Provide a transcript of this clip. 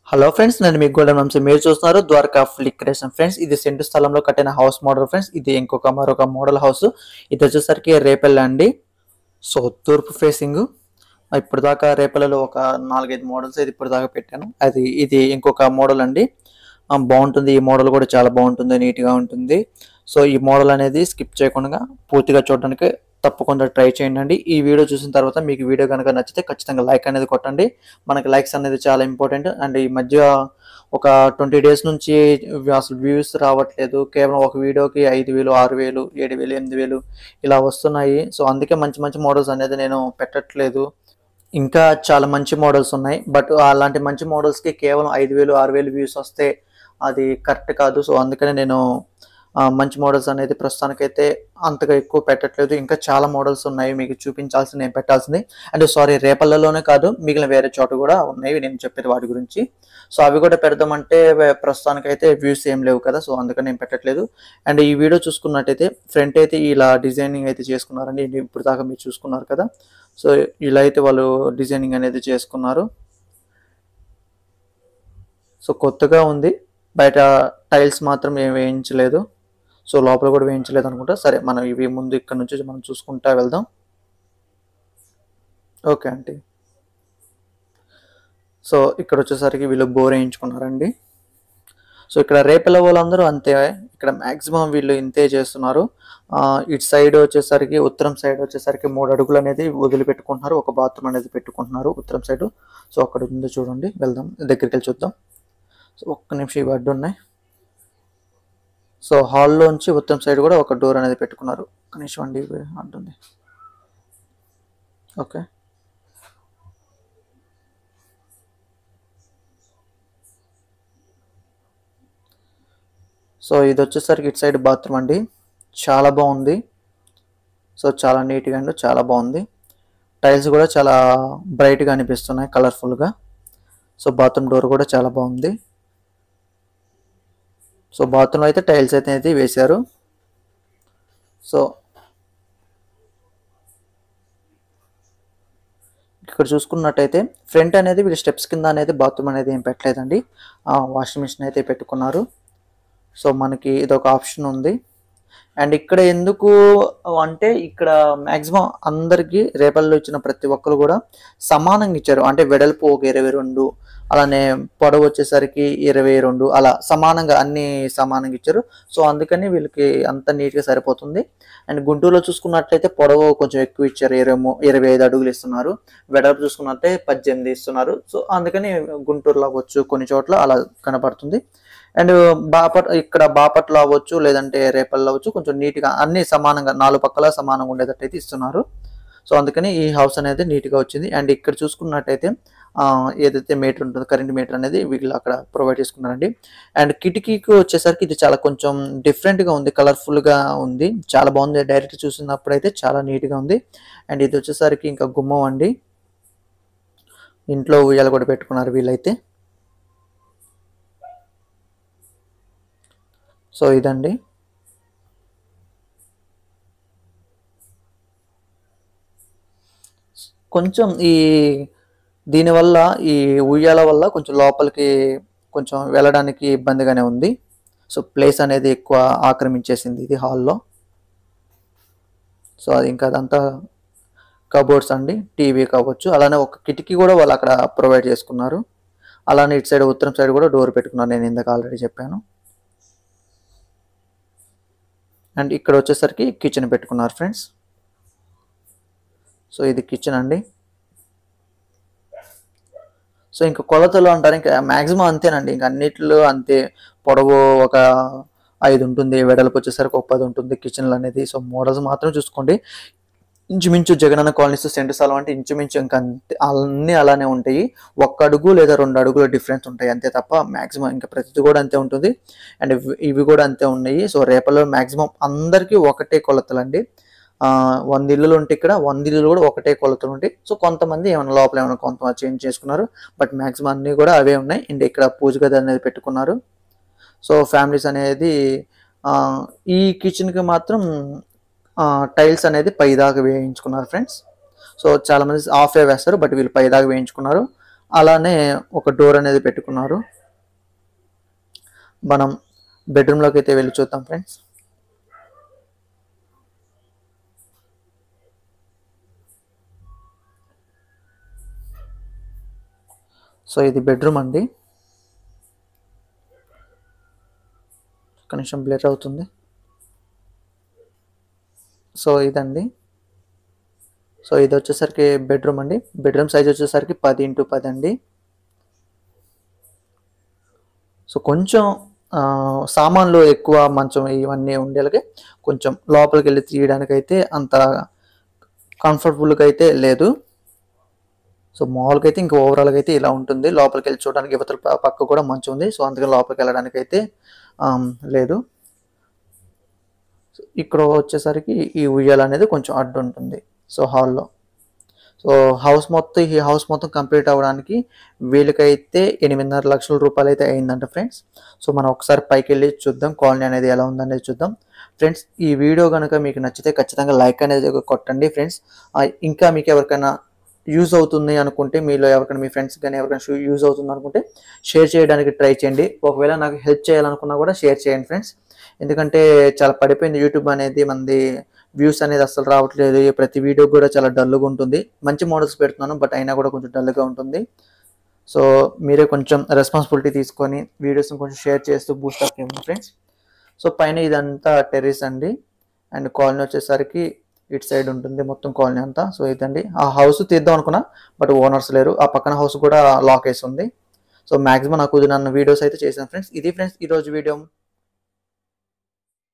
hello friends నేను మీకు golden Vamsi మీరు చూస్తున్నారు ద్వారకా ఫ్లిక్ క్రియేషన్ ఫ్రెండ్స్ ఇది సెంటు స్థలంలో కట్టిన హౌస్ మోడల్ ఫ్రెండ్స్ ఇది ఇంకొక మరొక మోడల్ హౌస్ ఇది వచ్చేసరికి రేపెల్ అండి సో తూర్పు ఫేసింగ్ ఇప్పుడు దాకా రేపలలో ఒక నాలుగైదు మోడల్స్ అయితే ఇప్పుడు దాకా పెట్టాను అది ఇది ఇంకొక మోడల్ అండి ఆ, బాగుంటుంది ఈ మోడల్ కూడా చాలా బాగుంటుంది నీట్గా ఉంటుంది సో ఈ మోడల్ అనేది స్కిప్ చేయకుండా పూర్తిగా చూడడానికి తప్పకుండా ట్రై చేయండి అండి ఈ వీడియో చూసిన తర్వాత మీకు వీడియో కనుక నచ్చితే ఖచ్చితంగా లైక్ అనేది కొట్టండి మనకి లైక్స్ అనేది చాలా ఇంపార్టెంట్ అండ్ ఈ మధ్య ఒక ట్వంటీ డేస్ నుంచి అసలు వ్యూస్ రావట్లేదు కేవలం ఒక వీడియోకి ఐదు వేలు ఆరు వేలు ఏడు వేలు ఎనిమిది వేలు ఇలా వస్తున్నాయి సో అందుకే మంచి మంచి మోడల్స్ అనేది నేను పెట్టట్లేదు ఇంకా చాలా మంచి మోడల్స్ ఉన్నాయి బట్ అలాంటి మంచి మోడల్స్కి కేవలం ఐదు వేలు ఆరు వేలు వ్యూస్ వస్తే అది కరెక్ట్ కాదు సో అందుకనే నేను ఆ, మంచి మోడల్స్ అనేది ప్రస్తుతానికైతే అంతగా ఎక్కువ పెట్టట్లేదు ఇంకా చాలా మోడల్స్ ఉన్నాయి మీకు చూపించాల్సింది నేను పెట్టాల్సింది అంటే సారీ రేపల్లలోనే కాదు మిగిలిన వేరే చోట కూడా ఉన్నాయి నేను చెప్పేది వాటి గురించి సో అవి కూడా పెడదామంటే వే- ప్రస్తుతానికైతే వ్యూస్ ఏం లేవు కదా సో అందుకని నేను పెట్టట్లేదు అండ్ ఈ వీడియో చూసుకున్నట్టయితే ఫ్రంట్ అయితే ఇలా డిజైనింగ్ అయితే చేసుకున్నారండి ఇది ఇప్పుడు దాకా మీరు చూసుకున్నారు కదా సో ఇలా అయితే వాళ్ళు డిజైనింగ్ అనేది చేసుకున్నారు సో కొత్తగా ఉంది బయట టైల్స్ మాత్రం ఏం వేయించలేదు సో లోపల కూడా వేయించలేదు అనుకుంటా సరే మనం ఇవి ముందు ఇక్కడ నుంచి మనం చూసుకుంటా వెళ్దాం ఓకే ఆంటీ సో ఇక్కడ వచ్చేసరికి వీళ్ళు బోర్ వేయించుకున్నారండి సో ఇక్కడ రేపెల వాళ్ళందరూ అంతే ఇక్కడ మాక్సిమం వీళ్ళు ఇంతే చేస్తున్నారు ఆ, ఇటు సైడ్ వచ్చేసరికి ఉత్తరం సైడ్ వచ్చేసరికి మూడు అడుగులు అనేది వదిలిపెట్టుకుంటున్నారు ఒక బాత్రూమ్ అనేది పెట్టుకుంటున్నారు ఉత్తరం సైడ్ సో అక్కడ ఉందో చూడండి వెళ్దాం దగ్గరికి వెళ్ళి చూద్దాం సో ఒక్క నిమిషం ఇవి అడ్డు ఉన్నాయి సో హాల్లోంచి ఉత్తరం సైడ్ కూడా ఒక డోర్ అనేది పెట్టుకున్నారు ఒక్క నిమిషం అండి ఇవి అడ్డుంది ఓకే సో ఇది వచ్చేసరికి ఇటు సైడ్ బాత్రూమ్ అండి చాలా బాగుంది సో చాలా నీట్గా అండి చాలా బాగుంది టైల్స్ కూడా చాలా బ్రైట్గా అనిపిస్తున్నాయి కలర్ఫుల్గా సో బాత్రూమ్ డోర్ కూడా చాలా బాగుంది సో బాత్రూమ్ అయితే టైల్స్ అయితే అయితే వేశారు సో ఇక్కడ చూసుకున్నట్టయితే ఫ్రంట్ అనేది వీళ్ళు స్టెప్స్ కింద అనేది బాత్రూమ్ అనేది ఏం పెట్టలేదండి వాషింగ్ మిషన్ అయితే పెట్టుకున్నారు సో మనకి ఇది ఒక ఆప్షన్ ఉంది అండ్ ఇక్కడ ఎందుకు అంటే ఇక్కడ మ్యాక్సిమం అందరికీ రేపల్లో ఇచ్చిన ప్రతి ఒక్కరు కూడా సమానంగా ఇచ్చారు అంటే వెడల్పు ఒక ఇరవై రెండు అలానే పొడవు వచ్చేసరికి ఇరవై రెండు అలా సమానంగా అన్ని సమానంగా ఇచ్చారు సో అందుకని వీళ్ళకి అంత నీట్గా సరిపోతుంది అండ్ గుంటూరులో చూసుకున్నట్లయితే పొడవు కొంచెం ఎక్కువ ఇచ్చారు ఇరవై మూ- ఇరవై ఐదు అడుగులు ఇస్తున్నారు వెడల్పు చూసుకున్నట్టే పద్దెనిమిది ఇస్తున్నారు సో అందుకని గుంటూరులో అవ్వచ్చు కొన్ని చోట్ల అలా కనపడుతుంది అండ్ బాపట్ ఇక్కడ బాపట్లో అవ్వచ్చు లేదంటే రేపల్లో అవ్వచ్చు కొంచెం నీట్గా అన్ని సమానంగా నాలుగు పక్కల సమానంగా ఉండేటట్టు అయితే ఇస్తున్నారు సో అందుకని ఈ హౌస్ అనేది నీట్గా వచ్చింది అండ్ ఇక్కడ చూసుకున్నట్టయితే ఆ, ఏదైతే మీటర్ ఉంటుందో కరెంట్ మీటర్ అనేది వీళ్ళు అక్కడ ప్రొవైడ్ చేసుకున్నారండి అండ్ కిటికీకి వచ్చేసరికి ఇది చాలా కొంచెం డిఫరెంట్గా ఉంది కలర్ఫుల్గా ఉంది చాలా బాగుంది డైరెక్ట్ చూసినప్పుడు అయితే చాలా నీట్గా ఉంది అండ్ ఇది వచ్చేసరికి ఇంకా గుమ్మం అండి ఇంట్లో ఉయ్యాల కూడా పెట్టుకున్నారు వీళ్ళైతే సో ఇదండి కొంచెం ఈ దీనివల్ల ఈ ఉయ్యాల వల్ల కొంచెం లోపలికి కొంచెం వెళ్ళడానికి ఇబ్బందిగానే ఉంది సో ప్లేస్ అనేది ఎక్కువ ఆక్రమించేసింది ఇది హాల్లో సో అది ఇంకా అదంతా కబోర్డ్స్ అండి టీవీ కావచ్చు అలానే ఒక కిటికీ కూడా వాళ్ళు అక్కడ ప్రొవైడ్ చేసుకున్నారు అలానే ఇటు సైడ్ ఉత్తరం సైడ్ కూడా డోర్ పెట్టుకున్నారు నేను ఇందాక ఆల్రెడీ చెప్పాను అండ్ ఇక్కడ వచ్చేసరికి కిచెన్ పెట్టుకున్నారు ఫ్రెండ్స్ సో ఇది కిచెన్ అండి సో ఇంకా కొలతలు అంటారు ఇంకా మ్యాక్సిమం అంతేనండి ఇంకా అన్నిట్లో అంతే పొడవు ఒక ఐదు ఉంటుంది వెడల్పు వచ్చేసరికి ఒక పది ఉంటుంది కిచెన్లు అనేది సో మోడల్స్ మాత్రం చూసుకోండి ఇంచుమించు జగనన్న కాలనీస్ సెంటు స్థలం అంటే ఇంచుమించు ఇంకా అంతే అన్నీ అలానే ఉంటాయి ఒక్క అడుగు లేదా రెండు అడుగుల డిఫరెన్స్ ఉంటాయి అంతే తప్ప మ్యాక్సిమం ఇంకా ప్రతిది కూడా అంతే ఉంటుంది అండ్ ఇవి- ఇవి కూడా అంతే ఉన్నాయి సో రేపల్లో మ్యాక్సిమం అందరికీ ఒకటే కొలతలు అండి ఆ, వంద ఇల్లులు ఉంటే ఇక్కడ వంద ఇల్లులు కూడా ఒకటే కొలతలు ఉంటాయి సో కొంతమంది ఏమైనా లోపల ఏమైనా కొంత చేంజ్ చేసుకున్నారు బట్ మ్యాక్సిమం అన్నీ కూడా అవే ఉన్నాయి అండ్ ఇక్కడ పూజ గది అనేది పెట్టుకున్నారు సో ఫ్యామిలీస్ అనేది ఆ, ఈ కిచెన్కి మాత్రం టైల్స్ అనేది పై దాకా వేయించుకున్నారు ఫ్రెండ్స్ సో చాలా మంది ఆఫ్ వేస్తారు బట్ వీళ్ళు పై దాకా వేయించుకున్నారు అలానే ఒక డోర్ అనేది పెట్టుకున్నారు మనం బెడ్రూమ్లోకి అయితే వెళ్ళి చూద్దాం ఫ్రెండ్స్ సో ఇది బెడ్రూమ్ అండి ఒక నిమిషం బ్లర్ అవుతుంది సో ఇదండి సో ఇది వచ్చేసరికి బెడ్రూమ్ అండి బెడ్రూమ్ సైజ్ వచ్చేసరికి పది ఇంటూ పది అండి సో కొంచెం ఆ, సామాన్లు ఎక్కువ మంచం ఇవన్నీ ఉండేలాగే కొంచెం లోపలికి వెళ్ళి తీయడానికి అయితే అంత కంఫర్టబుల్గా అయితే లేదు సో మామూలుగా అయితే ఇంకా ఓవరాల్గా అయితే ఇలా ఉంటుంది లోపలికి వెళ్ళి చూడడానికి యువతల ప- పక్క కూడా మంచం ఉంది సో అందుకని లోపలికి వెళ్ళడానికి అయితే ఆమ్, లేదు సో ఇక్కడ వచ్చేసరికి ఈ ఉయ్యాల అనేది కొంచెం అడ్డు ఉంటుంది సో హాల్లో సో హౌస్ మొత్తం ఈ హౌస్ మొత్తం కంప్లీట్ అవ్వడానికి వీళ్ళకైతే ఎనిమిదిన్నర లక్షల రూపాయలు అయితే అయిందంట ఫ్రెండ్స్ సో మనం ఒకసారి పైకి వెళ్ళి చూద్దాం కాలనీ అనేది ఎలా ఉందనేది చూద్దాం ఫ్రెండ్స్ ఈ వీడియో కనుక మీకు నచ్చితే ఖచ్చితంగా లైక్ అనేది కొట్టండి ఫ్రెండ్స్ ఇంకా మీకు ఎవరికైనా యూజ్ అవుతుంది అనుకుంటే మీలో ఎవరికైనా మీ ఫ్రెండ్స్ కానీ ఎవరికైనా యూజ్ అవుతుంది అనుకుంటే షేర్ చేయడానికి ట్రై చేయండి ఒకవేళ నాకు హెల్ప్ చేయాలనుకున్నా కూడా షేర్ చేయండి ఫ్రెండ్స్ ఎందుకంటే చాలా పడిపోయింది యూట్యూబ్ అనేది మనది వ్యూస్ అనేది అసలు రావట్లేదు ప్రతి వీడియో కూడా చాలా డల్గా ఉంటుంది మంచి మోడల్స్ పెడుతున్నాను బట్ అయినా కూడా కొంచెం డల్గా ఉంటుంది సో మీరే కొంచెం రెస్పాన్సిబిలిటీ తీసుకొని వీడియోస్ని కొంచెం షేర్ చేస్తూ బూస్ట్ అప్ చేయండి ఫ్రెండ్స్ సో పైన ఇదంతా టెర్రస్ అండి అండ్ కాలనీ వచ్చేసరికి ఇటు సైడ్ ఉంటుంది మొత్తం కాలనీ అంతా సో ఇదండి ఆ హౌస్ తీద్దాం అనుకున్నా బట్ ఓనర్స్ లేరు ఆ పక్కన హౌస్ కూడా లాక్ వేసి ఉంది సో మాక్సిమం నాకు నన్ను వీడియోస్ అయితే చేశాను ఫ్రెండ్స్ ఇది ఫ్రెండ్స్ ఈరోజు వీడియో